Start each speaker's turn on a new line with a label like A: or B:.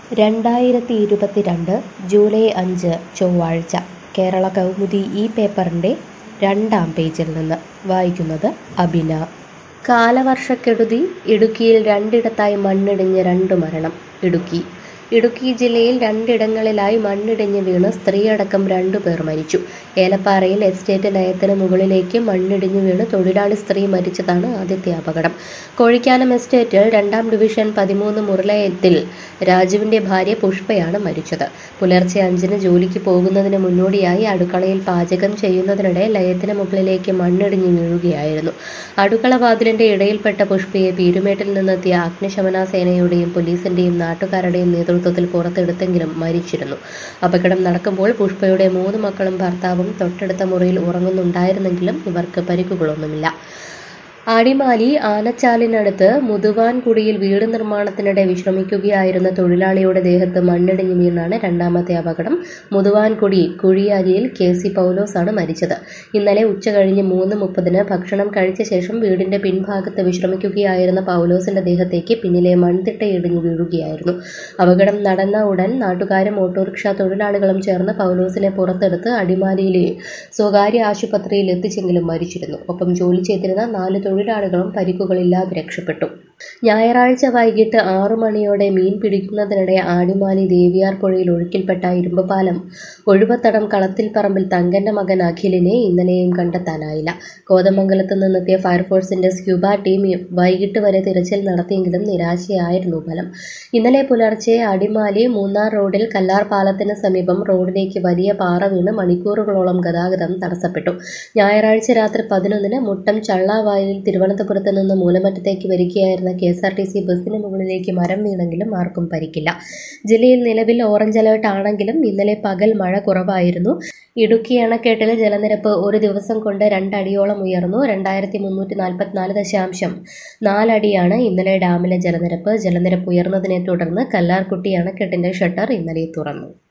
A: രണ്ടായിരത്തി ഇരുപത്തിരണ്ട് ജൂലൈ അഞ്ച് ചൊവ്വാഴ്ച കേരള കൗമുദി ഈ പേപ്പറിൻ്റെ രണ്ടാം പേജിൽ നിന്ന് വായിക്കുന്നത് അബിന കാലവർഷക്കെടുതി ഇടുക്കിയിൽ രണ്ടിടത്തായി മണ്ണിടിഞ്ഞ് രണ്ട് മരണം ഇടുക്കി ഇടുക്കി ജില്ലയിൽ രണ്ടിടങ്ങളിലായി മണ്ണിടിഞ്ഞ് വീണ് സ്ത്രീയടക്കം രണ്ടുപേർ മരിച്ചു ഏലപ്പാറയിൽ എസ്റ്റേറ്റ് ലയത്തിന് മുകളിലേക്ക് മണ്ണിടിഞ്ഞ് വീണ് തൊഴിലാളി സ്ത്രീ മരിച്ചതാണ് ആദ്യത്തെ അപകടം കോഴിക്കാനം എസ്റ്റേറ്റിൽ രണ്ടാം ഡിവിഷൻ പതിമൂന്ന് മുറിലയത്തിൽ രാജുവിൻ്റെ ഭാര്യ പുഷ്പയാണ് മരിച്ചത് പുലർച്ചെ അഞ്ചിന് ജോലിക്ക് പോകുന്നതിന് മുന്നോടിയായി അടുക്കളയിൽ പാചകം ചെയ്യുന്നതിനിടെ ലയത്തിന് മുകളിലേക്ക് മണ്ണിടിഞ്ഞ് വീഴുകയായിരുന്നു അടുക്കള വാതിലിന്റെ ഇടയിൽപ്പെട്ട പുഷ്പയെ പീരുമേട്ടിൽ നിന്നെത്തിയ അഗ്നിശമന സേനയുടെയും പോലീസിന്റെയും നാട്ടുകാരുടെയും നേതൃത്വത്തിൽ പുറത്തെടുത്തെങ്കിലും മരിച്ചിരുന്നു അപകടം നടക്കുമ്പോൾ പുഷ്പയുടെ മൂന്ന് മക്കളും ഭർത്താവും തൊട്ടടുത്ത മുറിയിൽ ഉറങ്ങുന്നുണ്ടായിരുന്നെങ്കിലും ഇവർക്ക് പരിക്കുകളൊന്നുമില്ല ആടിമാലി ആനച്ചാലിനടുത്ത് മുതുവാൻകുടിയിൽ വീട് നിർമ്മാണത്തിനിടെ വിശ്രമിക്കുകയായിരുന്ന തൊഴിലാളിയുടെ ദേഹത്ത് മണ്ണിടിഞ്ഞു വീണാണ് രണ്ടാമത്തെ അപകടം മുതുവാൻകുടി കുഴിയാലിയിൽ കെ സി പൗലോസാണ് മരിച്ചത് ഇന്നലെ ഉച്ച കഴിഞ്ഞ് മൂന്ന് മുപ്പതിന് ഭക്ഷണം കഴിച്ച ശേഷം വീടിന്റെ പിൻഭാഗത്ത് വിശ്രമിക്കുകയായിരുന്ന പൗലോസിന്റെ ദേഹത്തേക്ക് പിന്നിലെ മൺതിട്ടയിടിഞ്ഞു വീഴുകയായിരുന്നു അപകടം നടന്ന ഉടൻ നാട്ടുകാരും ഓട്ടോറിക്ഷ തൊഴിലാളികളും ചേർന്ന് പൗലോസിനെ പുറത്തെടുത്ത് അടിമാലിയിലെ സ്വകാര്യ ആശുപത്രിയിൽ എത്തിച്ചെങ്കിലും മരിച്ചിരുന്നു ഒപ്പം ജോലി ചെയ്തിരുന്ന നാല് തൊഴിലാളികളും പരിക്കുകളില്ലാതെ രക്ഷപ്പെട്ടു ഞായറാഴ്ച വൈകിട്ട് ആറു മണിയോടെ മീൻ പിടിക്കുന്നതിനിടെ ആടിമാലി ദേവിയാർ പുഴയിൽ ഒഴുക്കിൽപ്പെട്ട ഇരുമ്പുപാലം ഒഴുവത്തടം കളത്തിൽപ്പറമ്പിൽ തങ്കന്റെ മകൻ അഖിലിനെ ഇന്നലെയും കണ്ടെത്താനായില്ല കോതമംഗലത്ത് നിന്നെത്തിയ ഫയർഫോഴ്സിന്റെ സ്ക്യൂബ ടീം വൈകിട്ട് വരെ തിരച്ചിൽ നടത്തിയെങ്കിലും നിരാശയായിരുന്നു ഫലം ഇന്നലെ പുലർച്ചെ അടിമാലി മൂന്നാർ റോഡിൽ കല്ലാർ പാലത്തിന് സമീപം റോഡിലേക്ക് വലിയ പാറ വീണ് മണിക്കൂറുകളോളം ഗതാഗതം തടസ്സപ്പെട്ടു ഞായറാഴ്ച രാത്രി പതിനൊന്നിന് മുട്ടം ചള്ളാവായിൽ തിരുവനന്തപുരത്ത് നിന്ന് മൂലമറ്റത്തേക്ക് വരികയായിരുന്ന K S R T C ബസ്സിന് മുകളിലേക്ക് മരം വീണെങ്കിലും ആർക്കും പരിക്കില്ല ജില്ലയിൽ നിലവിൽ ഓറഞ്ച് അലേർട്ട് ആണെങ്കിലും ഇന്നലെ പകൽ മഴ കുറവായിരുന്നു ഇടുക്കി അണക്കെട്ടിലെ ജലനിരപ്പ് ഒരു ദിവസം കൊണ്ട് രണ്ടടിയോളം ഉയർന്നു രണ്ടായിരത്തി മുന്നൂറ്റി നാൽപ്പത്തിനാല് ദശാംശം നാലടിയാണ് ഇന്നലെ ഡാമിലെ ജലനിരപ്പ് ജലനിരപ്പ് ഉയർന്നതിനെ തുടർന്ന് കല്ലാർകുട്ടി അണക്കെട്ടിന്റെ ഷട്ടർ ഇന്നലെ തുറന്നു